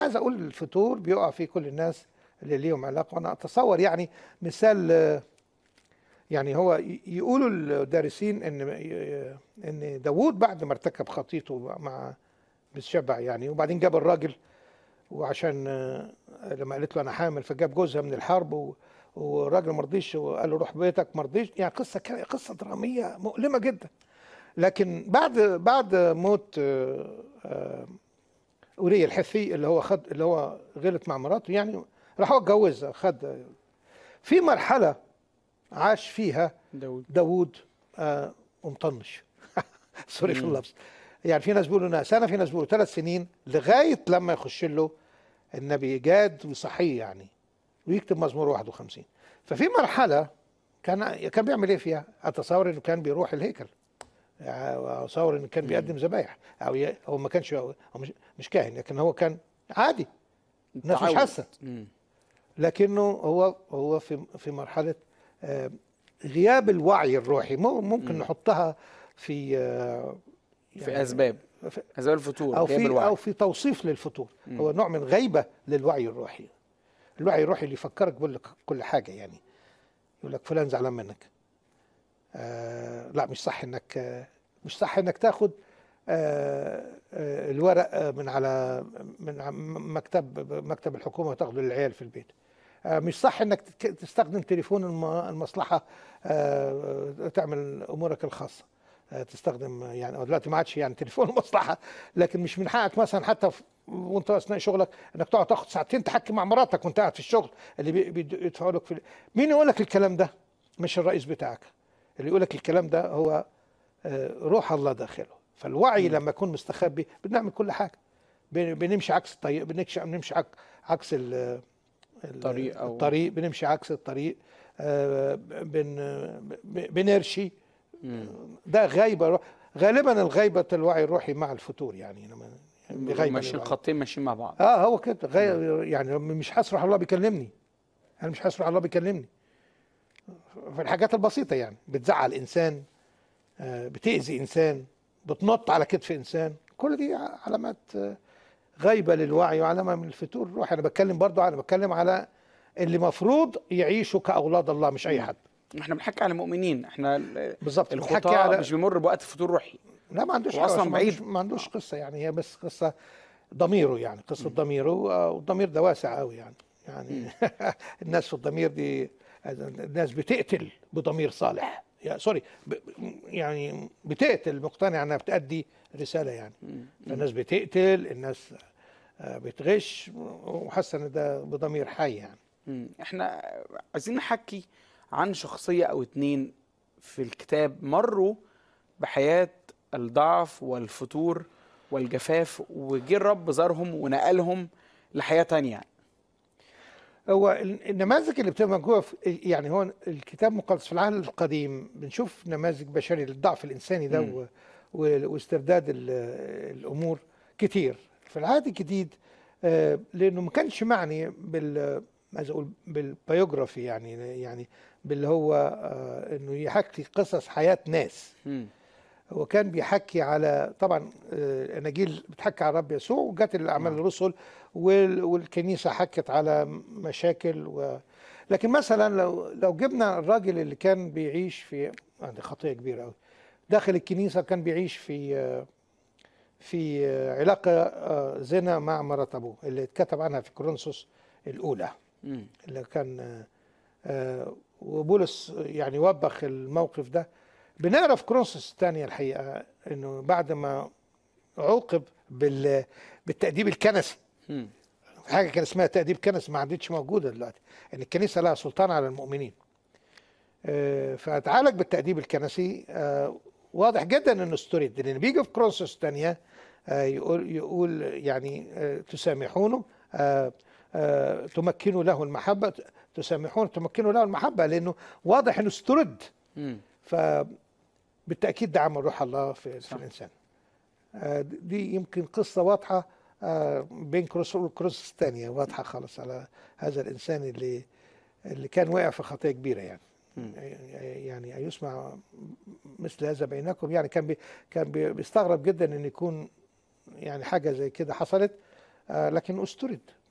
عايز اقول الفتور بيقع فيه كل الناس اللي ليهم علاقه وانا اتصور يعني مثال آه، يعني هو ي- يقولوا الدارسين ان ان داوود بعد ما ارتكب خطيته مع بالشبع يعني وبعدين جاب الراجل وعشان آه، لما قالت له انا حامل فجاب جوزها من الحرب و والراجل ما رضيش وقال له روح بيتك ما رضيش يعني قصه كان- قصه دراميه مؤلمه جدا لكن بعد بعد موت آه، آه، اوريا الحثي اللي هو خد اللي هو غلط مع مراته يعني راح هو اتجوزها خد في مرحله عاش فيها داود داوود آه ومطنش سوري في مم. اللفظ يعني في ناس بيقولوا انها سنه في ناس بيقولوا ثلاث سنين لغايه لما يخش له النبي جاد وصحيه يعني ويكتب مزمور 51 ففي مرحله كان كان بيعمل ايه فيها؟ اتصور انه كان بيروح الهيكل يعني اتصور انه كان بيقدم ذبايح او ي- هو ما كانش هو مش, مش كاهن لكن هو كان عادي الناس مش تعود. حاسه مم. لكنه هو هو في في مرحله آه، غياب الوعي الروحي مو- ممكن مم. نحطها في آه، في اسباب في- اسباب الفتور او غياب في الوعي او في توصيف للفتور مم. هو نوع من غيبه للوعي الروحي الوعي الروحي اللي يفكرك بيقول لك كل حاجه يعني يقول لك فلان زعلان منك آه لا مش صح انك آه مش صح انك تاخد آه آه الورق آه من على من ع- مكتب مكتب الحكومه وتاخده للعيال في البيت آه مش صح انك تك- تستخدم تليفون الم- المصلحه آه تعمل امورك الخاصه آه تستخدم يعني أو دلوقتي ما عادش يعني تليفون المصلحه لكن مش من حقك مثلا حتى في- وانت اثناء شغلك انك تقعد تاخد ساعتين تحكي مع مراتك وانت قاعد في الشغل اللي بي- بيدفعوا لك في مين يقول لك الكلام ده؟ مش الرئيس بتاعك اللي يقول لك الكلام ده هو آه، روح الله داخله فالوعي مم. لما يكون مستخبي بنعمل كل حاجه بن- بنمشي عكس الطريق بنمشي بنمشي عك- عكس ال- ال- الطريق أو- الطريق بنمشي عكس الطريق آه، بن ب- بنرشي مم. ده غيبه غالبا الغيبه الوعي الروحي مع الفتور يعني لما بغيبة ماشيين للوعي. خطين ماشيين مع بعض اه هو كده غير يعني مش هصرح الله بيكلمني انا مش هصرح الله بيكلمني في الحاجات البسيطه يعني بتزعل انسان آه، بتاذي انسان بتنط على كتف انسان كل دي علامات آه، غيبه للوعي وعلامه من الفتور الروحي انا بتكلم برضو انا بتكلم على اللي مفروض يعيشوا كاولاد الله مش اي حد احنا بنحكي على مؤمنين احنا ال- بالظبط بنحكي الخطاة على مش بيمر بوقت فتور روحي لا ما عندوش هو أصلاً حاجة، ما بعيد. عندوش, ما عندوش قصه يعني هي بس قصه ضميره يعني قصه ضميره آه، والضمير ده واسع قوي يعني يعني الناس في الضمير دي الناس بتقتل بضمير صالح يا سوري ب- يعني بتقتل مقتنع انها بتأدي رساله يعني فالناس بتقتل الناس آه، بتغش وحاسه ان ده بضمير حي يعني مم. احنا عايزين نحكي عن شخصية او اتنين في الكتاب مروا بحياة الضعف والفتور والجفاف وجه الرب زارهم ونقلهم لحياة تانية هو ال- النماذج اللي بتبقى جوه في يعني هو الكتاب المقدس في العهد القديم بنشوف نماذج بشري للضعف الانساني ده مم. و- و- واسترداد ال- الامور كتير في العهد الجديد آه، لانه ما كانش معني بال عايز اقول بالبيوجرافي يعني يعني باللي هو آه، انه يحكي قصص حياه ناس مم. هو كان بيحكي على طبعا آه، الاناجيل بتحكي على الرب يسوع وجات الاعمال نعم. الرسل وال- والكنيسه حكت على مشاكل و... لكن مثلا لو لو جبنا الراجل اللي كان بيعيش في عندي خطيه كبيره قوي داخل الكنيسه كان بيعيش في آه، في آه، علاقه آه، زنا مع مرات ابوه اللي اتكتب عنها في كورنثوس الاولى مم. اللي كان آه، آه، وبولس يعني وبخ الموقف ده بنقرا في كورنثوس الثانيه الحقيقه انه بعد ما عوقب بال بالتأديب الكنسي مم. حاجه كان اسمها تأديب كنسي ما عادتش موجوده دلوقتي ان الكنيسه لها سلطان على المؤمنين آه، فاتعالج بالتأديب الكنسي آه، واضح جدا انه استرد لان بيجي في كورنثوس الثانيه آه، يقول يقول يعني آه، تسامحونه آه، آه، تمكنوا له المحبه تسامحون تمكنوا له المحبه لانه واضح انه استرد مم. فبالتاكيد ده عمل روح الله في, في صح. الانسان آه، دي يمكن قصه واضحه آه، بين كروس والكروس الثانيه واضحه خالص على هذا الانسان اللي اللي كان واقع في خطيه كبيره يعني مم. يعني يسمع مثل هذا بينكم يعني كان بي كان بي بيستغرب جدا ان يكون يعني حاجه زي كده حصلت آه، لكن استرد